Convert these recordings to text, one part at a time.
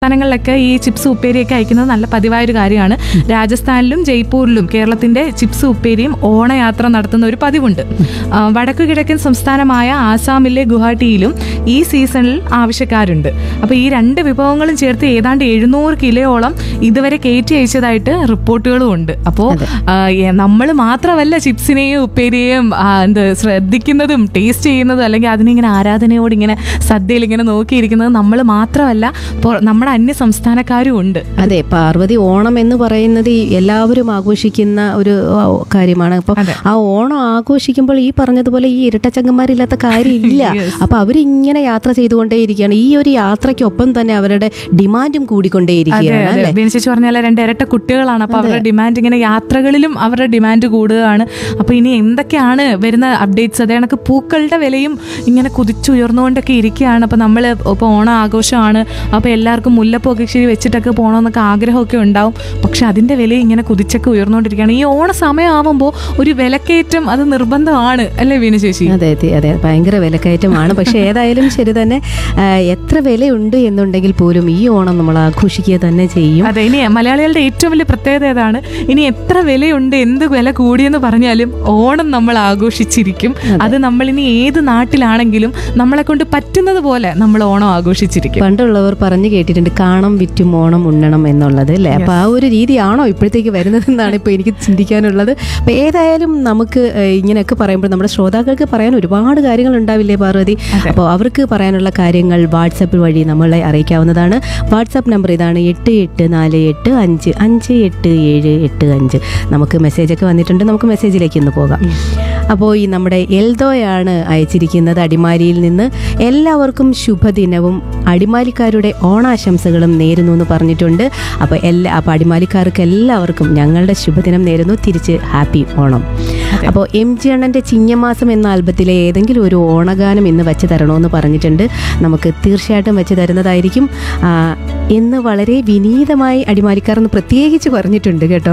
സംസ്ഥാനങ്ങളിലൊക്കെ ഈ ചിപ്സ് ഉപ്പേരിയൊക്കെ അയക്കുന്നത് നല്ല പതിവായ ഒരു കാര്യമാണ് രാജസ്ഥാനിലും ജയ്പൂരിലും കേരളത്തിന്റെ ചിപ്സ് ഉപ്പേരിയും ഓണയാത്ര നടത്തുന്ന ഒരു പതിവുണ്ട് ആ, വടക്കു കിഴക്കൻ സംസ്ഥാനമായ ആസാമിലെ ഗുവാഹട്ടിയിലും ഈ സീസണിൽ ആവശ്യക്കാരുണ്ട് അപ്പോൾ ഈ രണ്ട് വിഭവങ്ങളും ചേർത്ത് ഏതാണ്ട് എഴുന്നൂറ് കിലോയോളം ഇതുവരെ കയറ്റി അയച്ചതായിട്ട് റിപ്പോർട്ടുകളും ഉണ്ട് അപ്പോൾ നമ്മൾ മാത്രമല്ല ചിപ്സിനെയും ഉപ്പേരിയെയും ആ, എന്ത് ശ്രദ്ധിക്കുന്നതും ടേസ്റ്റ് ചെയ്യുന്നതും അല്ലെങ്കിൽ അതിനിങ്ങനെ ആരാധനയോട് ഇങ്ങനെ സദ്യയിൽ ഇങ്ങനെ നോക്കിയിരിക്കുന്നത് നമ്മൾ മാത്രമല്ല പൊ- നമ്മുടെ അന്യ സംസ്ഥാനക്കാരും ഉണ്ട് അതെ പാർവതി ഓണം എന്ന് പറയുന്നത് ഈ എല്ലാവരും ആഘോഷിക്കുന്ന ഒരു ആ, കാര്യമാണ് അപ്പൊ അതെ. ആ ഓണം ആഘോഷിക്കുമ്പോൾ ഈ പറഞ്ഞതുപോലെ ഈ ഇരട്ടച്ചങ്കന്മാരില്ലാത്ത കാര്യമില്ല Yes. അപ്പൊ അവരിങ്ങനെ യാത്ര ചെയ്തുകൊണ്ടേയിരിക്കുകയാണ് ഈ ഒരു യാത്രയ്ക്കൊപ്പം തന്നെ അവരുടെ ഡിമാൻഡും അതെ കൂടിക്കൊണ്ടേയിരിക്കുകയാണ് അതെ അല്ലേ ബീന ചേച്ചി പറഞ്ഞാൽ രണ്ട് ഇരട്ട കുട്ടികളാണ് അപ്പൊ അവരുടെ ഡിമാൻഡ് ഇങ്ങനെ യാത്രകളിലും അവരുടെ ഡിമാൻഡ് കൂടുകയാണ് അപ്പൊ ഇനി എന്തൊക്കെയാണ് വരുന്ന അപ്ഡേറ്റ്സ് അതേ കണക്ക് പൂക്കളുടെ വിലയും ഇങ്ങനെ കുതിച്ചുയർന്നുകൊണ്ടൊക്കെ ഇരിക്കുകയാണ് അപ്പൊ നമ്മൾ ഇപ്പോൾ ഓണം ആഘോഷമാണ് അപ്പൊ എല്ലാവർക്കും മുല്ലപ്പൊക്കെ ഇച്ചിരി വെച്ചിട്ടൊക്കെ പോകണമെന്നൊക്കെ ആഗ്രഹമൊക്കെ ഉണ്ടാവും പക്ഷെ അതിന്റെ വില ഇങ്ങനെ കുതിച്ചൊക്കെ ഉയർന്നുകൊണ്ടിരിക്കുകയാണ് ഈ ഓണ സമയമാവുമ്പോൾ ഒരു വിലക്കയറ്റം അത് നിർബന്ധമാണ് അല്ലേ വീണ ചേച്ചി അതെ അതെ അതെ ഭയങ്കര വിലക്കയറ്റമാണ് പക്ഷെ ഏതായാലും ശരി തന്നെ ആ, എത്ര വിലയുണ്ട് എന്നുണ്ടെങ്കിൽ പോലും ഈ ഓണം നമ്മൾ ആഘോഷിക്കുക തന്നെ ചെയ്യും അതെ ഇനി മലയാളികളുടെ ഏറ്റവും വലിയ പ്രത്യേകത ഏതാണ് ഇനി എത്ര വിലയുണ്ട് എന്ത് വില കൂടിയെന്ന് പറഞ്ഞാലും ഓണം നമ്മൾ ആഘോഷിച്ചിരിക്കും അത് നമ്മൾ ഇനി ഏത് നാട്ടിലാണെങ്കിലും നമ്മളെ കൊണ്ട് പറ്റുന്നത് പോലെ നമ്മൾ ഓണം ആഘോഷിച്ചിരിക്കും പണ്ടുള്ളവർ പറഞ്ഞു കേട്ടിട്ടുണ്ട് കാണം വിറ്റും ഓണം ഉണ്ണണം എന്നുള്ളത് അല്ലേ അപ്പൊ ആ ഒരു രീതിയാണോ ഇപ്പോഴത്തേക്ക് വരുന്നതെന്നാണ് ഇപ്പൊ എനിക്ക് ചിന്തിക്കാനുള്ളത് അപ്പൊ ഏതായാലും നമുക്ക് ഏഹ്, ഇങ്ങനെയൊക്കെ പറയുമ്പോൾ നമ്മുടെ ശ്രോതാക്കൾക്ക് പറയാൻ ഒരുപാട് കാര്യങ്ങൾ ഉണ്ടാവില്ലേ പാർവതി അപ്പോൾ അവർക്ക് പറയാനുള്ള കാര്യങ്ങൾ വാട്സപ്പ് വഴി നമ്മളെ അറിയിക്കാവുന്നതാണ് വാട്സപ്പ് നമ്പർ ഇതാണ് എട്ട് എട്ട് നാല് എട്ട് അഞ്ച് അഞ്ച് എട്ട് ഏഴ് എട്ട് അഞ്ച് നമുക്ക് മെസ്സേജൊക്കെ വന്നിട്ടുണ്ട് നമുക്ക് മെസ്സേജിലേക്ക് ഒന്ന് പോകാം അപ്പോൾ ഈ നമ്മുടെ എൽദോയാണ് അയച്ചിരിക്കുന്നത് അടിമാലിയിൽ നിന്ന് എല്ലാവർക്കും ശുഭദിനവും അടിമാലിക്കാരുടെ ഓണാശംസകളും നേരുന്നു എന്ന് പറഞ്ഞിട്ടുണ്ട് അപ്പോൾ എല്ലാ അപ്പോൾ അടിമാലിക്കാർക്ക് എല്ലാവർക്കും ഞങ്ങളുടെ ശുഭദിനം നേരുന്നു തിരിച്ച് ഹാപ്പി ഓണം അപ്പോൾ എം ജി അണ്ണൻ്റെ ചിങ്ങമാസം എന്ന ആൽബത്തിലെ ഏതെങ്കിലും ഒരു ഓണഗാനം ഇന്ന് വെച്ച് തരണമെന്ന് പറഞ്ഞിട്ടുണ്ട് നമുക്ക് തീർച്ചയായിട്ടും വെച്ച് തരുന്നതായിരിക്കും ആ, എന്ന് വളരെ വിനീതമായി അടിമാലിക്കാർ എന്ന് പ്രത്യേകിച്ച് പറഞ്ഞിട്ടുണ്ട് കേട്ടോ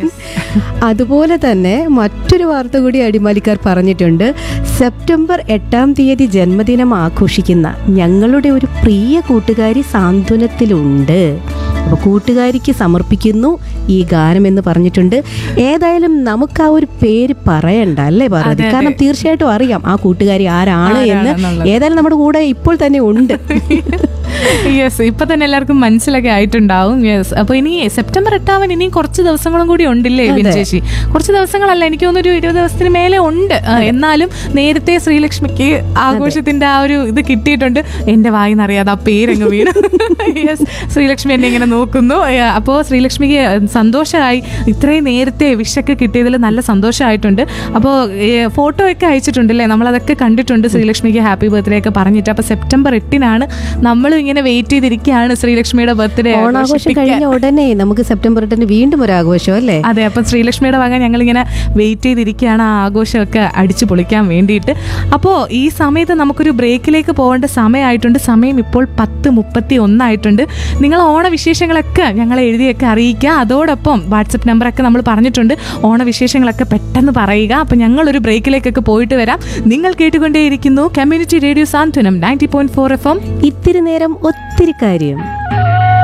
അതുപോലെ തന്നെ മറ്റൊരു വാർത്ത കൂടി അടിമാലിക്കാർ പറഞ്ഞിട്ടുണ്ട് സെപ്റ്റംബർ എട്ടാം തീയതി ജന്മദിനം ആഘോഷിക്കുന്ന ഞങ്ങളുടെ ഒരു പ്രിയ കൂട്ടുകാരി സാന്ത്വനത്തിലുണ്ട് അപ്പോൾ കൂട്ടുകാരിക്ക് സമർപ്പിക്കുന്നു ഈ ഗാനം എന്ന് പറഞ്ഞിട്ടുണ്ട് ഏതായാലും നമുക്ക് ആ ഒരു പേര് പറയണ്ട അല്ലേ പാർവതി അതെ, അതെ. കാരണം തീർച്ചയായിട്ടും അറിയാം ആ കൂട്ടുകാരി ആരാണ് എന്ന് ആരാണെന്നുള്ളത്. ഏതായാലും നമ്മുടെ കൂടെ ഇപ്പോൾ തന്നെ ഉണ്ട് യെസ് ഇപ്പൊ തന്നെ എല്ലാവർക്കും മനസ്സിലൊക്കെ ആയിട്ടുണ്ടാവും യെസ് അപ്പൊ ഇനി സെപ്റ്റംബർ എട്ടാവൻ ഇനി കുറച്ച് ദിവസങ്ങളും കൂടി ഉണ്ടില്ലേ ബിൻ ചേച്ചി കുറച്ച് ദിവസങ്ങളല്ല എനിക്ക് തോന്നുന്നു ഒരു ഇരുപത് ദിവസത്തിന് മേലെ ഉണ്ട് ആ, എന്നാലും നേരത്തെ ശ്രീലക്ഷ്മിക്ക് ആഘോഷത്തിന്റെ ആ ഒരു ഇത് കിട്ടിയിട്ടുണ്ട് എന്റെ വായിന്നറിയാതെ ആ പേരങ്ങ് വീണ് യെസ് ശ്രീലക്ഷ്മി എന്നെ ഇങ്ങനെ നോക്കുന്നു അപ്പോൾ ശ്രീലക്ഷ്മിക്ക് സന്തോഷമായി ഇത്രയും നേരത്തെ വിഷൊക്കെ കിട്ടിയതിൽ നല്ല സന്തോഷമായിട്ടുണ്ട് അപ്പോൾ ഫോട്ടോ ഒക്കെ അയച്ചിട്ടുണ്ടല്ലേ നമ്മളതൊക്കെ കണ്ടിട്ടുണ്ട് ശ്രീലക്ഷ്മിക്ക് ഹാപ്പി ബർത്ത്ഡേ ഒക്കെ പറഞ്ഞിട്ട് അപ്പോൾ സെപ്റ്റംബർ എട്ടിനാണ് നമ്മളും ഇങ്ങനെ വെയിറ്റ് ചെയ്തിരിക്കുകയാണ് ശ്രീലക്ഷ്മിയുടെ ബർത്ത്ഡേ ഓണാഘോഷം കഴിഞ്ഞ ഉടനെ നമുക്ക് സെപ്റ്റംബർ എട്ടിന് വീണ്ടും ഒരു ആഘോഷം അല്ലേ അതെ അപ്പം ശ്രീലക്ഷ്മിയുടെ വക ഞങ്ങളിങ്ങനെ വെയിറ്റ് ചെയ്തിരിക്കുകയാണ് ആ ആഘോഷമൊക്കെ അടിച്ചു പൊളിക്കാൻ വേണ്ടിയിട്ട് അപ്പോൾ ഈ സമയത്ത് നമുക്കൊരു ബ്രേക്കിലേക്ക് പോകേണ്ട സമയമായിട്ടുണ്ട് സമയം ഇപ്പോൾ പത്ത് മുപ്പത്തി ഒന്നായിട്ടുണ്ട് നിങ്ങൾ ഓണവിശേഷങ്ങളൊക്കെ ഞങ്ങളെ എഴുതിയൊക്കെ അറിയിക്കുക അതോടൊപ്പം വാട്സപ്പ് നമ്പറൊക്കെ നമ്മൾ പറഞ്ഞിട്ടുണ്ട് ഓണവിശേഷങ്ങളൊക്കെ പെട്ടെന്ന് പറയുക അപ്പം ഞങ്ങളൊരു ബ്രേക്കിലേക്കൊക്കെ പോയിട്ട് വരാം നിങ്ങൾ കേട്ടുകൊണ്ടേയിരിക്കുന്നു community radio Santhwanam ninety point four F M ഇത്തിരി നേരം ഒത്തിരി കാര്യം